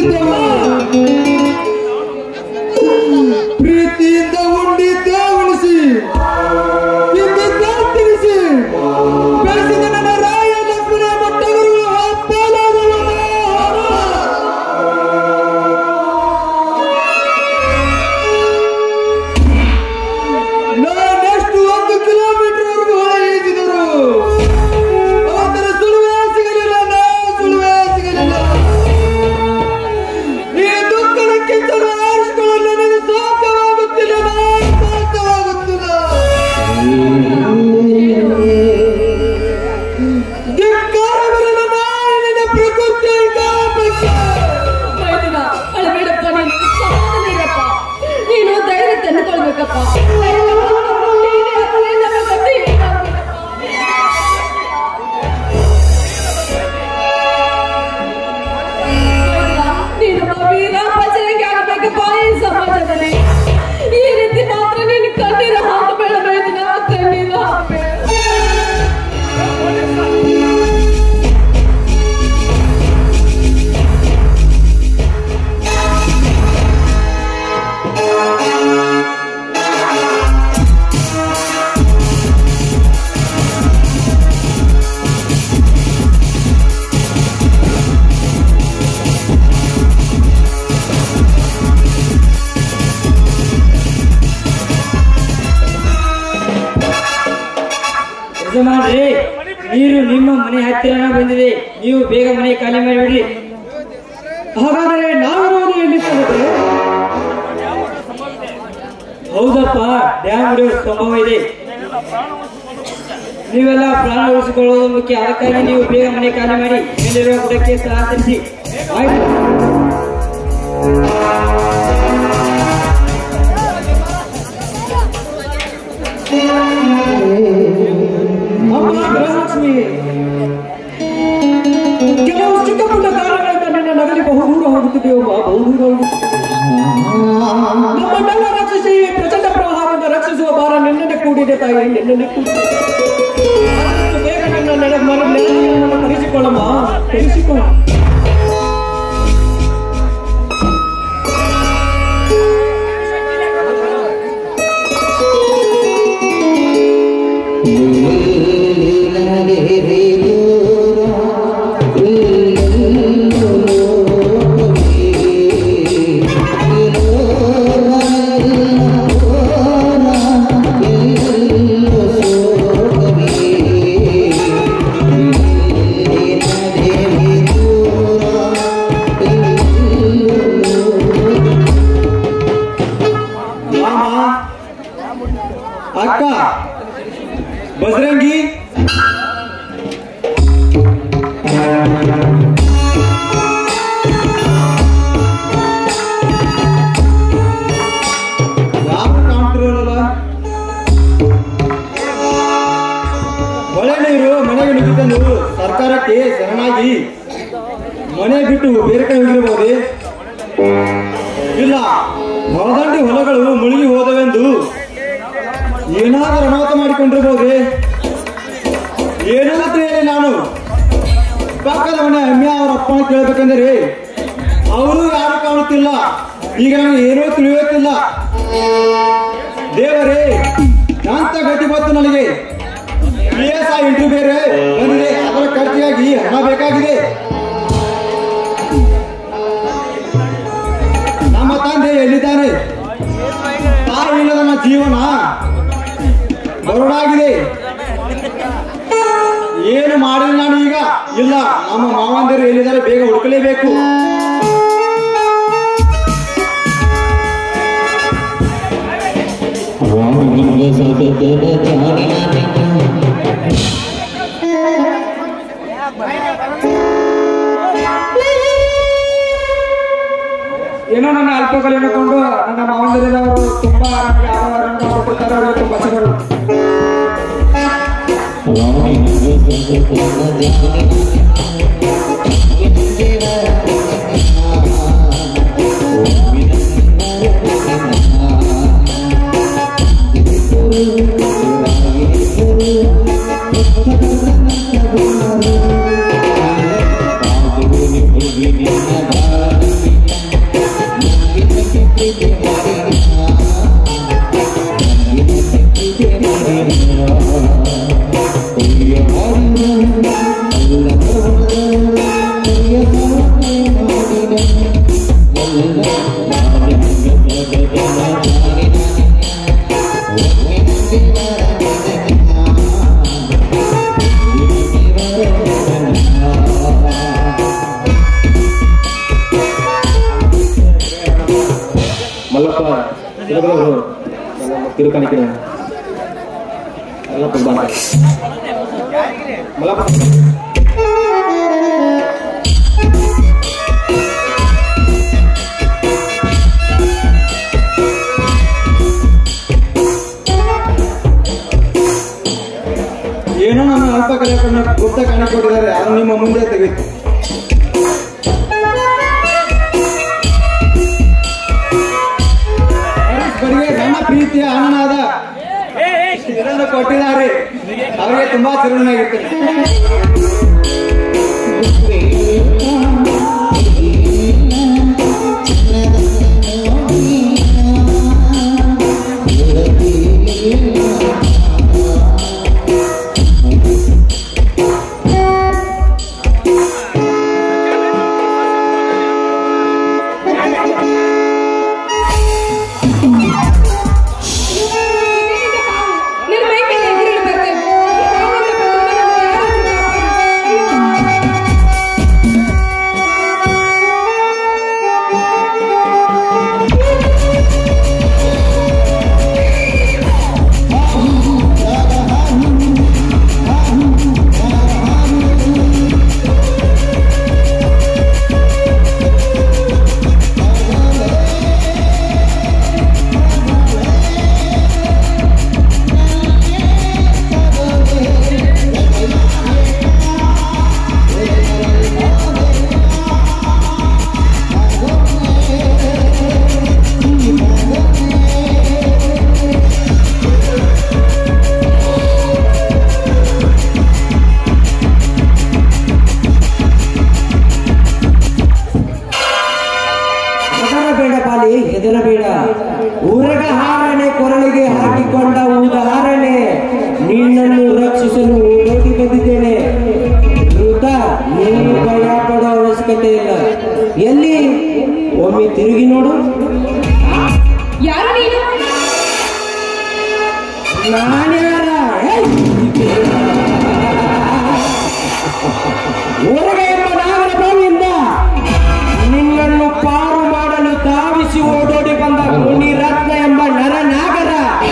ಉಳಿದವ ಪ್ರೀತಿಯಿಂದ ಉಂಡಿದ್ದ ಉಳಿಸಿ ತಿಂದಿದ್ದ ತಿನಿಸಿ ಬೆಳೆಸಿದ ನನ್ನ ರಾಯ ಲಕ್ಷ್ಮಣ ಮೊಟ್ಟಗುರುಗಳು ಅಪ್ಪಲಾದವ ನಾನೆಷ್ಟು ಒಂದು ಕಿಲೋಮೀಟರ್ ವರೆಗೂ ಹೊರ ಈಜಿದರು ಅವತ್ತರ ಸುಳುವೆ ಸಿಗಲಿಲ್ಲ ನಾ ಸುಳುವೆ ಸಿಗಲಿಲ್ಲ ಈ ದುಃಖದ ಕಿಚ್ಚನ್ನು ಆರಿಸಿಕೊಳ್ಳಲು ನನಗೆ ಸಾಧ್ಯವಾಗುತ್ತಿಲ್ಲ ನಾ ಸಾಧ್ಯವಾಗುತ್ತಿಲ್ಲ ಧಿಕ್ಕಾರ ಬರಲ ನಾಯಿನ ಪ್ರಕೃತಿಯ ಕಾಪಕ್ಕೆ ಮೈದುನ, ಅಳಬೇಡಪ್ಪ ನೀನು ಸಮಾಧಾನ ಇರಪ್ಪ. ನೀನು ಧೈರ್ಯ ತಂದುಕೊಳ್ಬೇಕಪ್ಪ ಧೈರ್ಯ ತಂದುಕೊಂಡು ನೀನೇ ಅದರಲ್ಲಿ ನಮ್ಮ ಗತಿ ಏನಾಗ್ಬೇಕಪ್ಪ. ಮೈದುನ, ನೀನೊಬ್ಬ ವೀರ ಬಜರಂಗಿ ಆಗಬೇಕಪ್ಪ ಈ ಸಮಾಜದಲ್ಲಿ ಈ ರೀತಿ ಮಾತ್ರ ನೀನು ಕಣ್ಣೀರು ಹಾಕಬೇಡ ಮೈದುನ ಕಣ್ಣೀರು ಹಾಕಬೇಡ ಯಜಮಾನ್ರಿ ನೀರು ನಿಮ್ಮ ಮನೆ ಹತ್ತಿರನ ಬಂದಿದೆ ನೀವು ಬೇಗ ಮನೆ ಖಾಲಿ ಮಾಡಿಬಿಡ್ರಿ ಹಾಗಾದರೆ ನಾವಿರುವುದು ಎಲ್ಲಿ ಸಿಗುತ್ತೆ ಹೌದಪ್ಪ ಡ್ಯಾಮ್ ಹೊಡೆಯುವ ಸಂಭವ ಇದೆ ನೀವೆಲ್ಲ ಪ್ರಾಣ ಉಳಿಸಿಕೊಳ್ಳುವುದು ಮುಖ್ಯ ಅದಕ್ಕಾಗಿ ನೀವು ಬೇಗ ಮನೆ ಖಾಲಿ ಮಾಡಿ ಮೇಲಿರುವ ಗುಡಕ್ಕೆ ಸ್ಥಳಾಂತರಿಸಿ ಆಯ್ತು ಅಮ್ಮ ಗೃಹಲಕ್ಷ್ಮಿ ಕೆಲವು ಚಿಕ್ಕ ಪುಟ್ಟ ಕಾರಣಗಳಿಂದ ನಿನ್ನ ನಗಲಿ ಬಹುದೂರ ಹೋಗುತ್ತಿದೆಯಮ್ಮ ಬಹುದೂರ ಹೋಗುತ್ತಿದೆ ನಮ್ಮನ್ನೆಲ್ಲ ರಕ್ಷಿಸಿ ಪ್ರಚಂಡ ಪ್ರವಾಹದಿಂದ ರಕ್ಷಿಸುವ ಭಾರ ನಿನ್ನೆ ಕೂಡಿದೆ ತಾಯಿ ನಿನ್ನೆ ಕೂಡಿದೆ ಆದಷ್ಟು ಬೇಗ ನನ್ನ ನಡೆ ಮನೆ ನೆಲೆಯನ್ನು ಕರೆಸಿಕೊಳ್ಳಮ್ಮ ಕರೆಸಿಕೊಳ್ಳ ಮಾಮ ಅಕ್ಕ ಬಜರಂಗಿ ಯಾರು ಕಾಣ್ತಿರೋಲ್ಲ ಮಳೆ ನೀರು ಮನೆಗೆ ನುಗ್ಗಿದ್ದನ್ನು ಸರ್ಕಾರಕ್ಕೆ ಶರಣಾಗಿ ಮನೆ ಬಿಟ್ಟು ಬೇರೆ ಕಡೆ ಹೋಗಿರಬಹುದೇ ಇಲ್ಲ ಹೊರದಂಡಿ ಹೊಲಗಳು ಮುಳುಗಿ ಹೋದವೆಂದು ಏನಾದರೂ ಅನಾಹುತ ಮಾಡಿಕೊಂಡಿರಬಹುದೇ ಏನಂತ ಹೇಳಿ ನಾನು ಪಕ್ಕದ ಮನೆ ಅಮ್ಮೆ ಅವರ ಅಪ್ಪನ ಕೇಳಬೇಕಂದ್ರೆ ಅವರು ಯಾರು ಕಾಣುತ್ತಿಲ್ಲ ಈಗ ನನಗೆ ಏನೂ ತಿಳಿಯುತ್ತಿಲ್ಲ ದೇವರೇ ಶಾಂತ ಗತಿ ಬಂತು ನನಗೆ ಪಿ ಎಸ್ ಐ ಇಂಟರ್ವ್ಯೂ ಬೇರೆ ಬಂದಿದೆ ಅದರ ಖರ್ಚಿಗಾಗಿ ಹಣ ಬೇಕಾಗಿದೆ ನಮ್ಮ ತಂದೆ ಎಲ್ಲಿದ್ದಾರೆ ತಾಯಿ ಇಲ್ಲದ ನನ್ನ ಜೀವನ ಬರಡಾಗಿದೆ ಏನು ಮಾಡಿಲ್ಲ ನಾನು ಈಗ ಇಲ್ಲ ನಮ್ಮ ಮಾವಂದಿರು ಎಲ್ಲಿದ್ದಾರೆ ಬೇಗ ಹುಡುಕಲೇಬೇಕು ಏನೋ ನನ್ನ ಅಲ್ಪಗಳು ಎನ್ನುಕೊಂಡು ನನ್ನ ಮಾವಂದಿರದವರು ತುಂಬಾ ನನಗೆ ಆಹಾರವನ್ನು ಕೊಡುತ್ತಾರೆ ಅವರಿಗೆ ತುಂಬಾ ಚಗಳು Thank you. ತಿರುಗಲವರು ತಿರುಕಾಣಿಕೆ ಎಲ್ಲ ಬಂದ ಮಲಪ ಏನೋ ನನ್ನ ಅಲ್ಪ ಕಲೆಯನ್ನು ಗುಪ್ತ ಕಾಣಿಕೊಟ್ಟಿದ್ದಾರೆ ಯಾರು ನಿಮ್ಮ ಮುಂದೆ ತೆಗೆಯಿತು ಬರಿಗೆ ಸಣ್ಣ ಪ್ರೀತಿಯ ಅಣ್ಣನಾದ ಇದನ್ನು ಕೊಟ್ಟಿದ್ದಾರೆ ಅವರಿಗೆ ತುಂಬಾ ಚಿರುಣಾಗಿರ್ತೇನೆ ನನ್ನ ಮೈ ಮೇಲೆ ಎದುರಿನ ಬರ್ಬೇಕು ಹೆದರಬೇಡ ಪಾಲಿ ಹೆದರಬೇಡ ಊರಗ ಹಾರಣೆ ಕೊರಳಿಗೆ ಹಾಕಿಕೊಂಡ ಉದಾಹರಣೆ ನಿನ್ನನ್ನು ರಕ್ಷಿಸಲು ಓಡೋಡಿ ಬಂದಿದ್ದೇನೆ ಋತ ನೀನು ಭಯ ಪಡೋ ಅವಶ್ಯಕತೆ ಇಲ್ಲ ಎಲ್ಲಿ ಒಮ್ಮೆ ತಿರುಗಿ ನೋಡು ಯಾರು ನೀನು ನಾನ್ಯಾರ ಏಯ್! ಊರಗ ಎಂಬ ನಾಗರ ಬಾವಿಯಿಂದ ನಿನ್ನನ್ನು ಪಾರು ಮಾಡಲು ಧಾವಿಸಿ ಓಡೋಡಿ ಬಂದ ಮುನಿರತ್ನ ಎಂಬ ನರನಾಗರ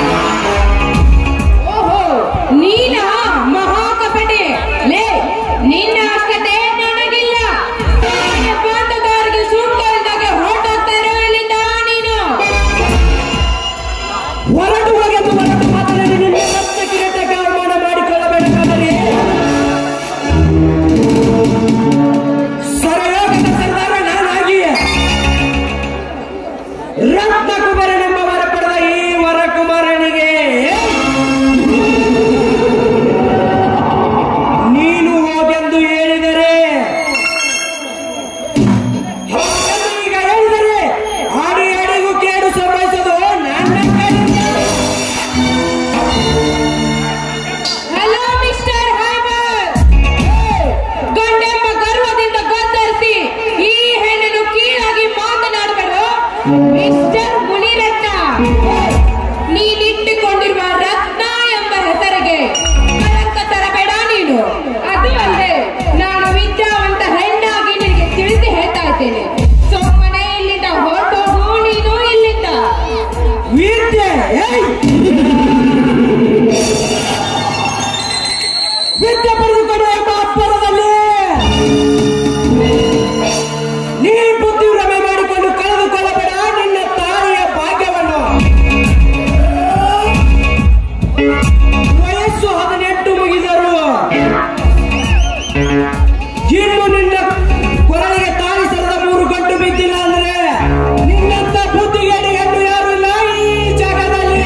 ಓಹೋ ನೀನ ಮಹಾಕಪಟೆ ಲೇ ನಿನ್ನ ಅಷ್ಟತೆ ನನಗಿಲ್ಲ ನಿನ್ನ ಪಾತ್ರಧಾರಿಗೆ ಸೂಕ್ತ ಇದ್ದಾಗ ಹೊರಟೋಗ್ತಾರೋ ಇಲ್ಲಿಂದ ನೀನು ಹೊರಟು ಹೋಗೆಂದು ಹೊರಟು ಮಾತನಾಡಿ ನಿನ್ನ ರತ್ನ ಕಿರೀಟಕ್ಕೆ ಅವಮಾನ ಮಾಡಿಕೊಳ್ಳಬೇಡಕ್ಕಾದರೆ ಸರಯೋಗದ ಸರ್ದಾರ ನಾನಾಗಿ ರತ್ನ ಕುಮಾರನೆಂಬ ವರ ಪಡೆದ ಈ ವರ ಕುಮಾರನಿಗೆ ನೀನು ಹೋಗೆಂದು ಹೇಳಿದರೆ ಹೋಗೆಂದು ಈಗ ಹೇಳಿದರೆ ಅಡಿ ಅಡಿಗೂ ಕೇಡು ಸಂಭವಿಸೋದು ನನ್ನ ಕೈಯಿಂದ. ಹಲೋ ಮಿಸ್ಟರ್ ಹೈಬರ್ ಗಂಡೆಂಬ ಗರ್ವದಿಂದ ಗದ್ದರಿಸಿ ಈ ಹೆಣ್ಣನ್ನು ಕೀಳಾಗಿ ಮಾತನಾಡಬೇಡ ಮಿಸ್ಟರ್ ಮುನಿರತ್ನ ನೀನಿಟ್ಟುಕೊಂಡಿರುವ ರತ್ನ ಎಂಬ ಹೆಸರಿಗೆ ಕಳಂಕ ತರಬೇಡ ನೀನು ಅದು ಅಲ್ಲದೆ ನಾನು ವಿದ್ಯಾವಂತ ಹೆಣ್ಣಾಗಿ ನಿನಗೆ ತಿಳಿಸಿ ಹೇಳ್ತಾ ಇದ್ದೇನೆ ಸುಮ್ಮನೆ ಇಲ್ಲಿಂದ ಹೊರಟೋಗು ನೀನು ಇಲ್ಲಿಂದ ವಿದ್ಯೆ ಏಯ್! ವಿದ್ಯೆ ಪಡೆದುಕೊಂಡು ಎಂಬ ಅಪ್ಪರದಲ್ಲಿ ನೀ ಬುದ್ಧಿ ಭ್ರಮೆ ಮಾಡಿಕೊಂಡು ಕಳೆದುಕೊಳ್ಳಬೇಡ ನಿನ್ನ ತಾಯಿಯ ಭಾಗ್ಯವನ್ನು ವಯಸ್ಸು ಹದಿನೆಂಟು ಮುಗಿದರು ಇನ್ನು ನಿನ್ನ ಕೊರಳಿಗೆ ತಾಳಿ ಸರದ ಮೂರು ಗಂಟು ಬಿದ್ದಿಲ್ಲ ಅಂದ್ರೆ ನಿನ್ನಂತ ಬುದ್ಧಿಗೇಡಿ ಹೆಣ್ಣು ಯಾರು ಇಲ್ಲ ಈ ಜಾಗದಲ್ಲಿ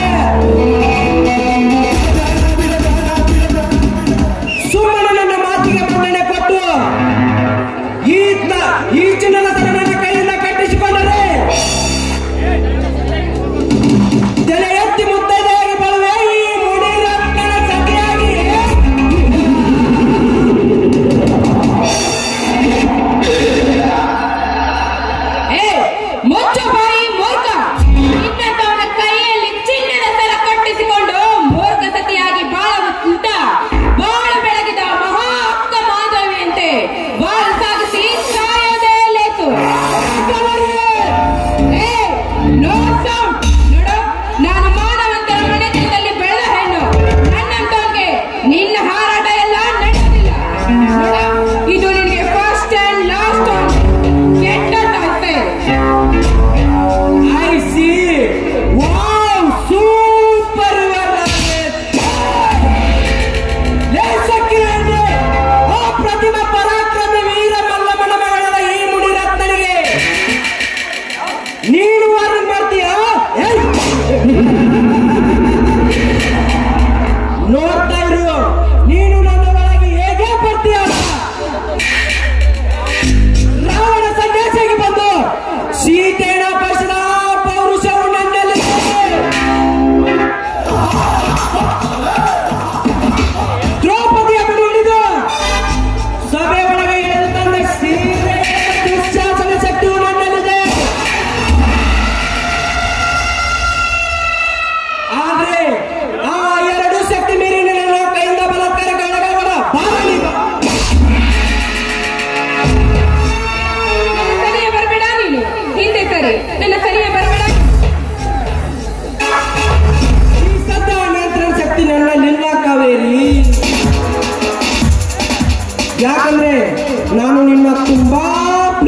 ಸುಮ್ಮನೆ ನನ್ನ ಮಾತಿಗೆ ಮನ್ನಣೆ ಕೊಟ್ಟು ಈ ತ- ಈ ಚಿನ್ನದ ಸರ ನನ್ನ ಕೈಯಿಂದ ಕಟ್ಟಿಸಿಕೊಂಡರೆ ತಲೆ ಎತ್ತಿ ಮುತ್ತೈದೆಯಾಗಿ ಬರುವೆ ಈ ಮುನಿರತ್ನನ ಸತಿಯಾಗಿ ಏ ಮುಚ್ಚು ಬಾಯಿ ಮೂರ್ಖ ನಿನ್ನಂತವನ ಕೈಯಲ್ಲಿ ಚಿನ್ನದ ಸರ ಕಟ್ಟಿಸಿಕೊಂಡು ಮೂರ್ಖ ಸತಿಯಾಗಿ ಬಾಳ ಉಂಟ ಬಾಳ ಬೆಳಗಿದ ಮಹಾ ಅಕ್ಕ ಮಾಧವಿಯಂತೆ ಬಾಳ ಸಾಗಿಸಿ ಸಾಯೋದೇ ಲೇಸು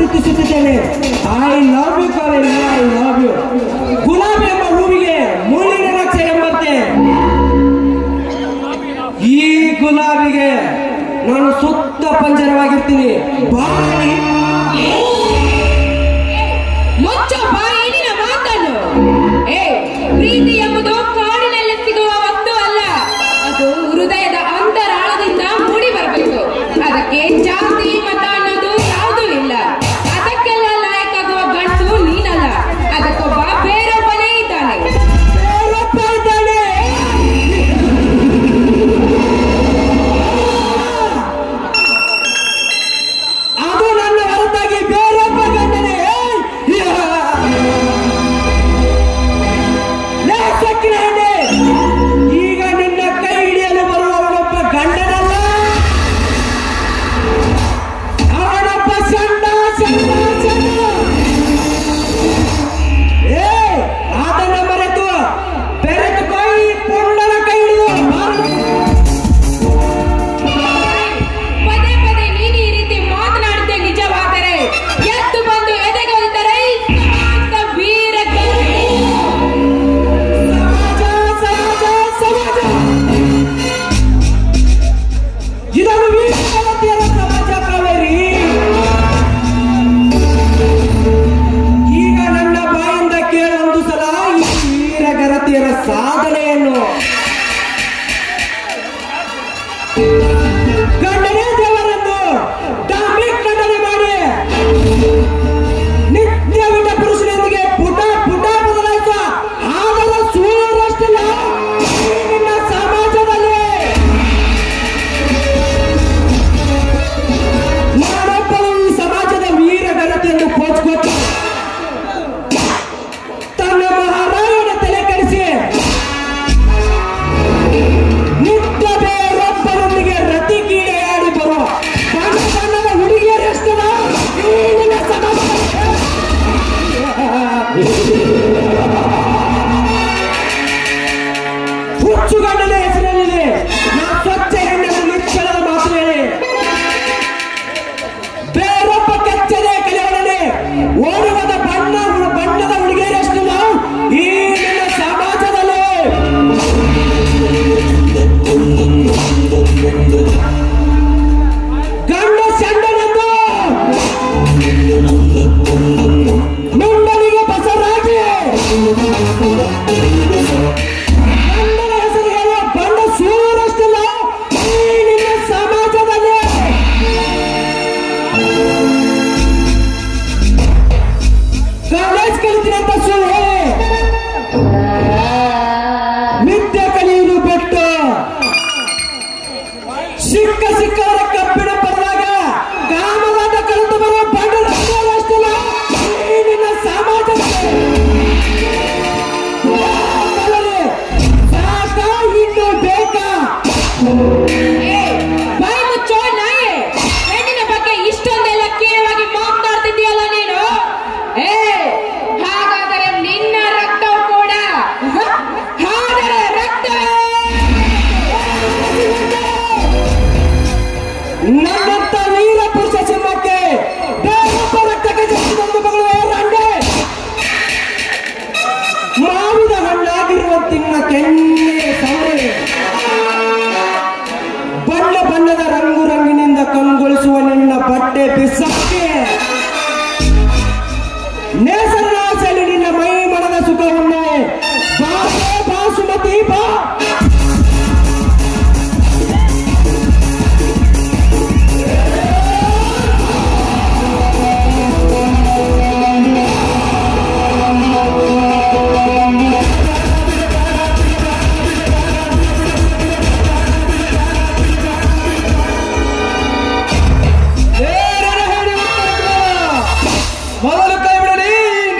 ಗುರುತಿಸುತ್ತಿದ್ದೇನೆ I love you Kaveri I love you ಗುಲಾಬಿ ಎಂಬ ಹೂವಿಗೆ ಮುಳ್ಳಿನ ರಕ್ಷೆ ಎಂಬಂತೆ ಈ ಗುಲಾಬಿಗೆ ನಾನು ಸುತ್ತ ಪಂಜರವಾಗಿರ್ತೀನಿ ಬಾರಿ ಮುಚ್ಚು ಬಾಯಿ ನಿನ್ನ ಮಾತನ್ನು ಏ ಪ್ರೀತಿ ಎಂಬುದು ಕಾಡಿನಲ್ಲಿ ಸಿಗುವ ವಸ್ತು ಅಲ್ಲ ಅದು ಹೃದಯದ ಅಂತರಾಳದಿಂದ ಮೂಡಿ ಬರಬೇಕು ಅದಕ್ಕೆ ಜಾತಿ ಮತ ಅನ್ನೋದು ಯಾವುದೂ ಇಲ್ಲ ಅದಕ್ಕೆಲ್ಲ ಲಾಯಕಾಗುವ ಗಂಟು ನೀನಲ್ಲ ಅದಕ್ಕೊಬ್ಬ ಬೇರೊಬ್ಬನೇ ಇದ್ದಾನೆ ಬೇರೊಬ್ಬ ಇದ್ದಾನೆ. ಅದು ನನ್ನ ಹೊರತಾಗಿ ಬೇರೊಬ್ಬ ಗಂಡನೇ ಲೇ ಸಕ್ಕಿನ ಹೆಣ್ಣೆ, ಈಗ ನಿನ್ನ ಕೈ ಹಿಡಿಯಲು ಬರುವವನೊಬ್ಬ ಗಂಡನಲ್ಲ ಅವನೊಬ್ಬ ಚಂಡ ಚಂಡ ಚಂಡ ಏ ಅದನ್ನ ಮರೆತು ಬೆರೆತು ಕೈ ಪುಂಡನ ಕೈ ಹಿಡಿದು ಬಾರು. ಪದೇ ಪದೇ ನೀನು ಈ ರೀತಿ ಮಾತನಾಡಿದ್ದೆ ನಿಜವಾದರೆ ಎದ್ದು ಬಂದು ಎದೆಗೊಲಿದರೆ ಸಮಸ್ತ ವೀರ ಗಂಡು. ಸಮಾಜ ಸಮಾಜ ಸಮಾಜ ಇದನ್ನು ವೀರಗತಿಯರ ಸಮಾಜ ಕಾವೇರಿ ಈಗ ನನ್ನ ಬಾಯಿಂದ ಕೇಳೊಂದು ಸಲ ಈ ವೀರಗರತಿಯರ ಸಾಧನೆಯನ್ನು ಗಂಡನೇ ದೇವರೆಂದು ಡಾಂಬಿಕ್ ಖಂಡನೆ ಮಾಡಿ ನಿತ್ಯವಿಟ ಪುರುಷನೊಂದಿಗೆ ಪುಟ ಪುಟ ಬದಲಾಯಿಸ ಆದರ ಸೂರ್ಯರಷ್ಟಿಲ್ಲ ಈ ನಿನ್ನ ಸಮಾಜದಲ್ಲಿ ನಾನೊಬ್ಬನು ಈ ಸಮಾಜದ ವೀರ ಗಣತಿಯನ್ನು ಪೋಚ್ಕೊಟ್ಟು ತನ್ನ ಮಹಾರಾಯಣ ತಲೆ ಕೆಡಿಸಿ ನಿತ್ಯ ಬೇರೊಬ್ಬರೊಂದಿಗೆ ರತಿ ಕೀಡೆಯಾಡಿ ಬರುವ ಬಣ್ಣ ಬಣ್ಣದ ಹುಡುಗಿಯರಷ್ಟಲ್ಲ ಈ ನಿನ್ನ ಸಮಾಜದಲ್ಲಿ ಹುಚ್ಚುಗಂಡನ ಹೆಸರಿನಲ್ಲಿ ನಾ ಸ್ವಚ್ಛ ಹೆಣ್ಣನ್ನು ನಿಚ್ಚಳದ ಮಾತು ಹೇಳಿ ಬೇರೊಬ್ಬ ಕೆಚ್ಚದೆ ಕಲೆಯೊಡನೆ ಓಡುವದ ಬಣ್ಣ ಬಣ್ಣದ ಹುಡುಗಿಯರಷ್ಟು ನಾವು ಈ ನಿನ್ನ ಸಮಾಜದಲ್ಲಿ ಗಂಡ ಚಂಡನೆಂದು ಮುಂಡನಿಗೆ ಬಸರಾಗಿ ಗಂಡನ ಹೆಸರು ಹೇಳುವ ಬಣ್ಣ ಸೂರಷ್ಟಿಲ್ಲ ಈ ನಿನ್ನ ಸಮಾಜದಲ್ಲಿ ಕಾಲೇಜ್ ಕಲಿತೀನಿ ಅಂತ ಸುಳ್ಳು ಹೇಳಿ ವಿದ್ಯೆ ಕಲಿಯುವುದು ಬಿಟ್ಟು ಸಿಕ್ಕ ಸಿಕ್ಕವರ ಕಬ್ಬಿಣ ಪಡೆದಾಗ ಕಾಮದಾಟ ಕಲಿತು ಬರುವ ಬಂಡಲ ಅಷ್ಟಿಲ್ಲ ಈ ನಿನ್ನ ಸಮಾಜದಲ್ಲಿ ಕಲರಿ, ಸಾಕಾ ಇನ್ನು ಬೇಕಾ ಏ, ಬಾಯಿ ಮುಚ್ಚೋ ನಾಯಿ ಹೆಣ್ಣಿನ ಬಗ್ಗೆ ಇಷ್ಟೊಂದೆಲ್ಲ ಕೀಳವಾಗಿ ಮಾತನಾಡ್ತಿದ್ದೀಯಲ್ಲ ನೀನು ಏ ಹಾಗಾದರೆ ನಿನ್ನ ರಕ್ತವು ಕೂಡ ಹಾದರೆ ರಕ್ತವೇ ನನ್ನಂತ ವೀರ ಪುರುಷ ಸಿಂಹಕ್ಕೆ ಬೇರೊಬ್ಬ ರಕ್ತಕ್ಕೆ ಜನಿಸಿದೊಂದು ಮಗಳು ರಂಡೆ ಮಾವಿದ ಹಣ್ಣಾಗಿರುವ ತಿನ್ನ ಕೆನ್ನೆ ಸವರೆ ಬಣ್ಣ ಬಣ್ಣದ ರಂಗು ರಂಗಿನಿಂದ ಕಂಗೊಳಿಸುವ ನಿನ್ನ ಬಟ್ಟೆ ಬಿಸಕ್ಕೆ ನೇಸರನಾಸಲಿ ನಿನ್ನ ಮೈ ಮನದ ಸುಖವನ್ನು ಬಾಸೆ ಬಾಸುಮತಿ ಬಾ ಏನೇನು ಹೇಳಿ ಉತ್ತರಿಸುವ? ಮೊದಲು ಕೈ ಬಿಡಲಿ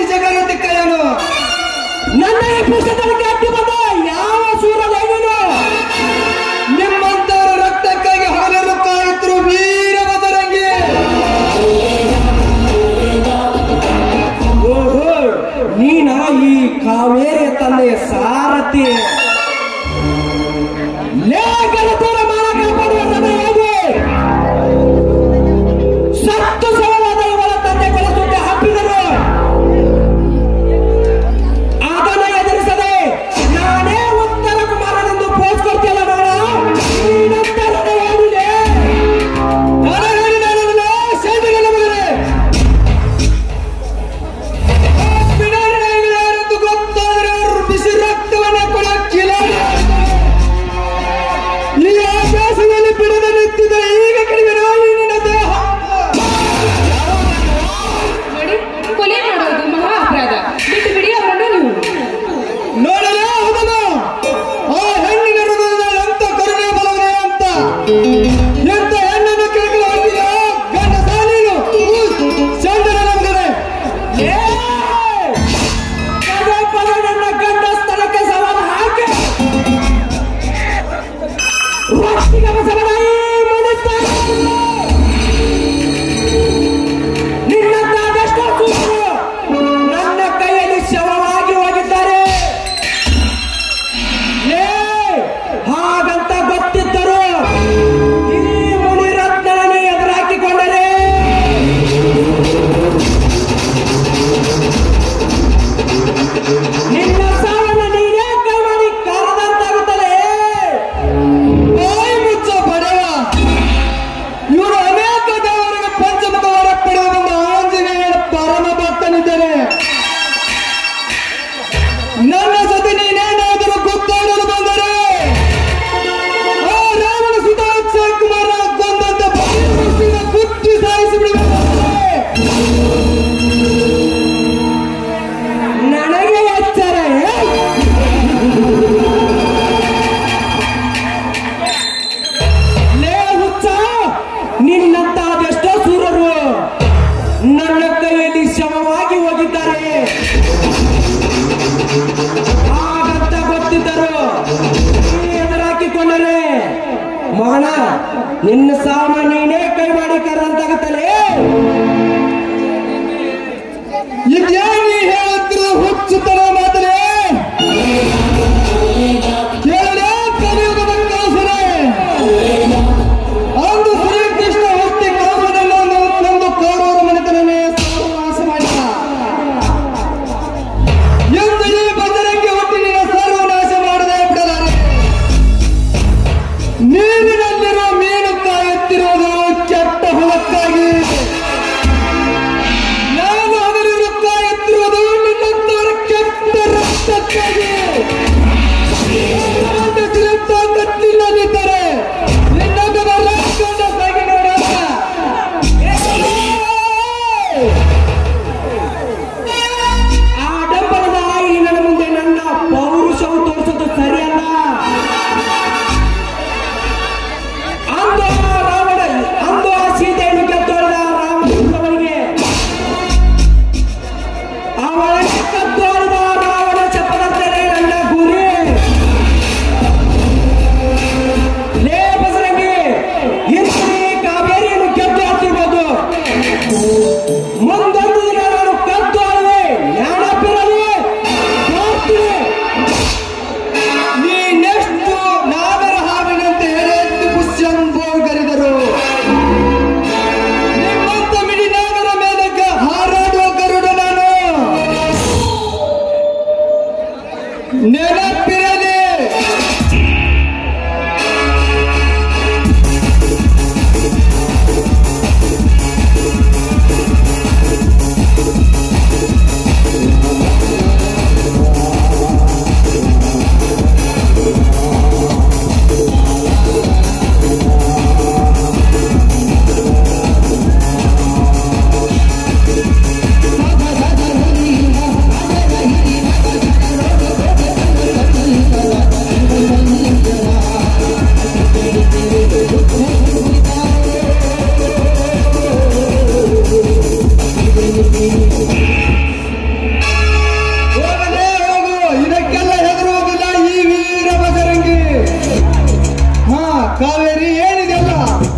ಮಗನ ನಿನ್ನ ಸಾಮ ನೀನೇ ಕೈ ಮಾಡಿ ಕರೆದಂತಾಗುತ್ತಲೇ ಇದೇನಿ ಹೇಳುತ್ತಿರುವ ಹುಚ್ಚುತನ ಮಾತನೇ ಕೇಳಲೇ ಕಲಿಯುಗದ ಕನಸನೇ ಅಂದು ಶ್ರೀಕೃಷ್ಣ ಹುಟ್ಟಿ ಕನಸನನ್ನು ತಂದು ಕೌರವರ ಮನೆತನನೇ ಸರ್ವನಾಶ ಮಾಡಿದ ಎಂದು ಈ ಬಜರಂಗಿ ಹುಟ್ಟಿ ನಿನ್ನ ಸರ್ವನಾಶ ಮಾಡದೆ ಬಿಡಲಾರೆ ನೀರಿನಲ್ಲಿರುವ ಮೀನು ಕಾಯುತ್ತಿರುವುದು ಕೆಟ್ಟ ಹೊಲಕ್ಕಾಗಿ ನಾನು ಅದರಿಂದ ಕಾಯುತ್ತಿರುವುದು ನಿನ್ನಂತರ ಕೆಟ್ಟ ರಕ್ತಕ್ಕಾಗಿ ನನ್ನ ಚಿರಂತ ಕತ್ತಿಲ್ಲದಿದ್ದರೆ ನಿನ್ನನ್ನು ಬರಲಾರ್ಕೊಂಡ ಸಾಗಿ ನೋಡೋಣ ಆ ಡಂಬರದ ಆಯಿ ನನ್ನ ಮುಂದೆ ನನ್ನ ಪೌರುಷವು ತೋರಿಸೋದು ಸರಿಯಲ್ಲ ಅಂದು ಆ ರಾವಣ ಅಂದು ಆ ಸೀತೆಯನ್ನು ಗೆದ್ದೊಳೆದ ರಾಮಚಂದ್ರವನಿಗೆ ಅವಳನ್ನು ಕದ್ದೊಳೆದ ರಾವಣ ಚಪ್ಪದಂತೆ ನನ್ನ ಗುರಿ ಲೇ ಬಸರಂಗಿ ಇಂದ್ರಿ ಕಾವೇರಿಯನ್ನು ಗೆದ್ದು ಹಾಕಿರ್ಬೋದು ಮುಂದೊಂದು ದಿನ ನಾನು ಕದ್ದು ಆಳುವೆ ಜ್ಞಾನಪ್ಪಿರಲಿ ನೋಡ್ತೀನಿ ನೀನೆಷ್ಟು ನಾಗರ ಹಾವಿನಂತೆ ಎಳೆದ್ದು ಪುಷ್ಯಂಬೋಗರಿದರು ನಿಮ್ಮಂತ ಮಿಡಿ ನಾಗರ ಮೇಲಕ್ಕೆ ಹಾರಾಡುವ ಗರುಡ ನಾನು ನೆನಪಿರಲಿ ಹೋಗಲೇ ಹೋಗು ಇದಕ್ಕೆಲ್ಲ ಹೆದರುವುದಿಲ್ಲ ಈ ವೀರ ಬಜರಂಗಿ ಹಾ ಕಾವೇರಿ ಏನಿದೆಲ್ಲ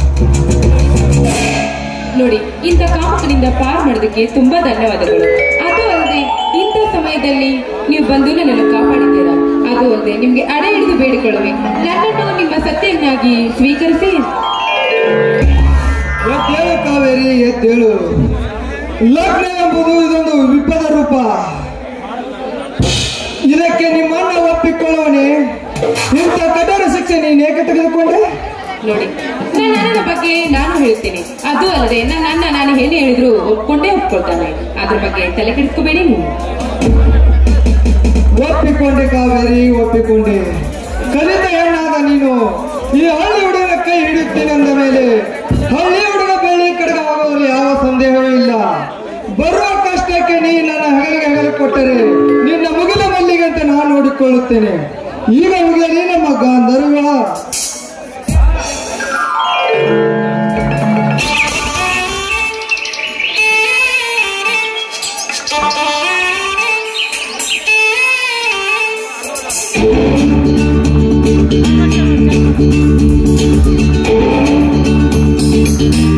ನೋಡಿ ಇಂಥ ಕಾಮಕನಿಂದ ಪಾರ್ ಮಾಡೋದಕ್ಕೆ ತುಂಬಾ ಧನ್ಯವಾದಗಳು ಅದು ಅಲ್ಲದೆ ಇಂಥ ಸಮಯದಲ್ಲಿ ನೀವು ಬಂದು ನನ್ನನ್ನು ಕಾಪಾಡಿದ್ದೀರಾ ಅದು ಅಲ್ಲದೆ ನಿಮ್ಗೆ ಅಡೆ ಹಿಡಿದು ಬೇಡಿಕೊಳ್ಳುವೆ ನನ್ನನ್ನು ನಿಮ್ಮ ಸತ್ಯನ್ನಾಗಿ ಸ್ವೀಕರಿಸಿ ಎದ್ದೇಳು ಕಾವೇರಿ ಎದ್ದೇಳು ಲಗ್ನ ಎಂಬುದು ಇದೊಂದು ವಿಪದ ರೂಪ ಇದಕ್ಕೆ ನಿಮ್ಮಣ್ಣ ಒಪ್ಪಿಕೊಳ್ಳುವನೆ ಇಂಥ ಕಠೋರ ಶಿಕ್ಷೆ ನೀನು ಏಕೆ ತೆಗೆದುಕೊಂಡೆ ನೋಡಿ ನನ್ನ ಅಣ್ಣನ ಬಗ್ಗೆ ನಾನು ಹೇಳ್ತೇನೆ ಅದು ಅಲ್ಲದೆ ನನ್ನ ಅಣ್ಣ ನಾನು ಏನೇ ಹೇಳಿದ್ರು ಒಪ್ಕೊಂಡೇ ಒಪ್ಕೊಳ್ತಾನೆ ಅದ್ರ ಬಗ್ಗೆ ತಲೆ ಕೆಡಿಸ್ಕೋಬೇಡಿ ನೀವು ಒಪ್ಪಿಕೊಂಡೆ ಕಾವೇರಿ ಒಪ್ಪಿಕೊಂಡೆ ಕಲಿತ ಹೆಣ್ಣಾದ ನೀನು ಈ ಹಳ್ಳಿ ಹುಡುಗನ ಕೈ ಹಿಡಿಯುತ್ತೇನೆ ಅಂದ ಮೇಲೆ ಹಳ್ಳಿ ಹುಡುಗ ಬೆಳ್ಳಿ ಕಡೆಗೆ ಆಗೋದು ಯಾವ ಸಂದೇಹವೂ ಇಲ್ಲ ಬರುವ ಕಷ್ಟಕ್ಕೆ ನೀ ನನ್ನ ಹಗಲಿಗೆ ಹಗಲು ಕೊಟ್ಟರೆ ನಿನ್ನ ಮುಗಿಲ ಮಲ್ಲಿಗೆ ಅಂತ ನಾನು ನೋಡಿಕೊಳ್ಳುತ್ತೇನೆ ಈಗ ಮುಗಿಯಲಿ ನಮ್ಮ ಗಾಂಧರ್ವ Thank